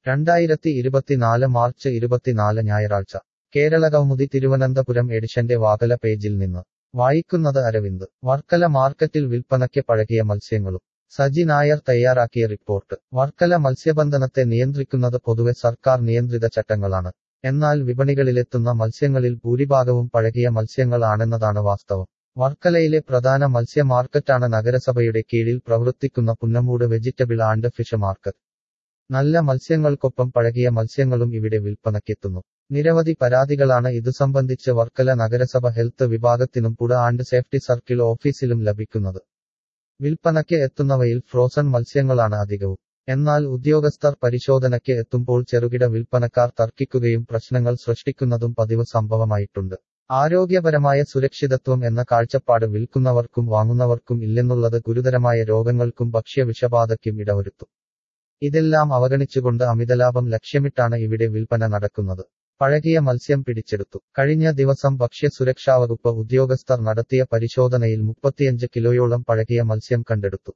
രണ്ടായിരത്തി ഇരുപത്തിനാല് മാർച്ച് ഇരുപത്തിനാല് ഞായറാഴ്ച കേരളകൗമുദി തിരുവനന്തപുരം എഡിഷന്റെ വാകല പേജിൽ നിന്ന് വായിക്കുന്നത് അരവിന്ദ് വർക്കല മാർക്കറ്റിൽ വിൽപ്പനയ്ക്ക് പഴകിയ മത്സ്യങ്ങളും സജി നായർ തയ്യാറാക്കിയ റിപ്പോർട്ട് വർക്കല മത്സ്യബന്ധനത്തെ നിയന്ത്രിക്കുന്നത് പൊതുവെ സർക്കാർ നിയന്ത്രിത ചട്ടങ്ങളാണ് എന്നാൽ വിപണികളിലെത്തുന്ന മത്സ്യങ്ങളിൽ ഭൂരിഭാഗവും പഴകിയ മത്സ്യങ്ങൾ ആണെന്നതാണ് വാസ്തവം വർക്കലയിലെ പ്രധാന മത്സ്യ മാർക്കറ്റാണ് നഗരസഭയുടെ കീഴിൽ പ്രവർത്തിക്കുന്ന Punnamoodu vegetable and fish market നല്ല മത്സ്യങ്ങൾക്കൊപ്പം പഴകിയ മത്സ്യങ്ങളും ഇവിടെ വിൽപ്പനയ്ക്കെത്തുന്നു നിരവധി പരാതികളാണ് ഇതു സംബന്ധിച്ച് വർക്കല നഗരസഭ ഹെൽത്ത് വിഭാഗത്തിനും പുട ആൻഡ് സേഫ്റ്റി സർക്കിൾ ഓഫീസിലും ലഭിക്കുന്നത് വിൽപ്പനയ്ക്ക് എത്തുന്നവയിൽ ഫ്രോസൺ മത്സ്യങ്ങളാണ് അധികവും എന്നാൽ ഉദ്യോഗസ്ഥർ പരിശോധനയ്ക്ക് എത്തുമ്പോൾ ചെറുകിട വിൽപ്പനക്കാർ തർക്കിക്കുകയും പ്രശ്നങ്ങൾ സൃഷ്ടിക്കുന്നതും പതിവ് സംഭവമായിട്ടുണ്ട് ആരോഗ്യപരമായ സുരക്ഷിതത്വം എന്ന കാഴ്ചപ്പാട് വിൽക്കുന്നവർക്കും വാങ്ങുന്നവർക്കും ഇല്ലെന്നുള്ളത് ഗുരുതരമായ രോഗങ്ങൾക്കും ഭക്ഷ്യ വിഷബാധയ്ക്കും ഇടവരുത്തും ഇതെല്ലാം അവഗണിച്ചുകൊണ്ട് അമിതലാഭം ലക്ഷ്യമിട്ടാണ് ഇവിടെ വിൽപ്പന നടക്കുന്നത് പഴകിയ മത്സ്യം പിടിച്ചെടുത്തു കഴിഞ്ഞ ദിവസം ഭക്ഷ്യസുരക്ഷാവകുപ്പ് ഉദ്യോഗസ്ഥർ നടത്തിയ പരിശോധനയിൽ മുപ്പത്തിയഞ്ച് കിലോയോളം പഴകിയ മത്സ്യം കണ്ടെടുത്തു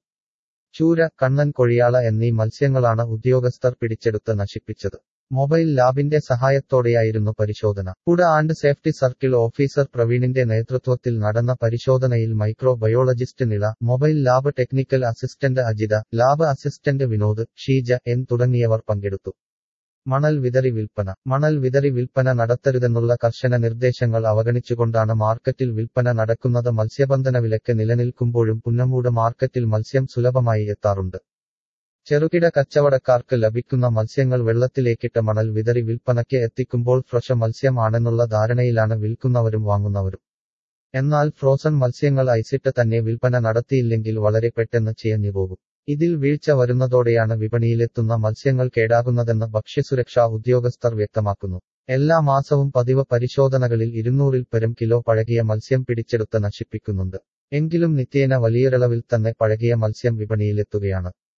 ചൂര കണ്ണൻ കൊഴിയാള എന്നീ മത്സ്യങ്ങളാണ് ഉദ്യോഗസ്ഥർ പിടിച്ചെടുത്ത് നശിപ്പിച്ചത് മൊബൈൽ ലാബിന്റെ സഹായത്തോടെയായിരുന്നു പരിശോധന food and safety circle officer പ്രവീണിന്റെ നേതൃത്വത്തിൽ നടന്ന പരിശോധനയിൽ microbiologist Nila mobile lab technical assistant Ajitha lab assistant Vinod Sheeja N തുടങ്ങിയവർ പങ്കെടുത്തു മണൽ വിതറി വിൽപ്പന മണൽ വിതറി വിൽപ്പന നടത്തരുതെന്നുള്ള കർശന നിർദ്ദേശങ്ങൾ അവഗണിച്ചുകൊണ്ടാണ് മാർക്കറ്റിൽ വിൽപ്പന നടക്കുന്നത് മത്സ്യബന്ധന വിലക്ക് നിലനിൽക്കുമ്പോഴും പുന്നമൂട് മാർക്കറ്റിൽ മത്സ്യം സുലഭമായി എത്താറുണ്ട് ചെറുകിട കച്ചവടക്കാർക്ക് ലഭിക്കുന്ന മത്സ്യങ്ങൾ വെള്ളത്തിലേക്കിട്ട് മണൽ വിതറി വിൽപ്പനയ്ക്ക് എത്തിക്കുമ്പോൾ ഫ്രഷ് മത്സ്യം ആണെന്നുള്ള ധാരണയിലാണ് വിൽക്കുന്നവരും വാങ്ങുന്നവരും എന്നാൽ ഫ്രോസൺ മത്സ്യങ്ങൾ ഐസിട്ട് തന്നെ വിൽപ്പന നടത്തിയില്ലെങ്കിൽ വളരെ പെട്ടെന്ന് ചെയ്യഞ്ഞു പോകും ഇതിൽ വീഴ്ച വരുന്നതോടെയാണ് വിപണിയിലെത്തുന്ന മത്സ്യങ്ങൾ കേടാകുന്നതെന്ന് ഭക്ഷ്യസുരക്ഷാ ഉദ്യോഗസ്ഥർ വ്യക്തമാക്കുന്നു എല്ലാ മാസവും പതിവ് പരിശോധനകളിൽ ഇരുന്നൂറിൽ പരം കിലോ പഴകിയ മത്സ്യം പിടിച്ചെടുത്ത് നശിപ്പിക്കുന്നുണ്ട് എങ്കിലും നിത്യേന വലിയൊരളവിൽ തന്നെ പഴകിയ മത്സ്യം വിപണിയിലെത്തുകയാണ്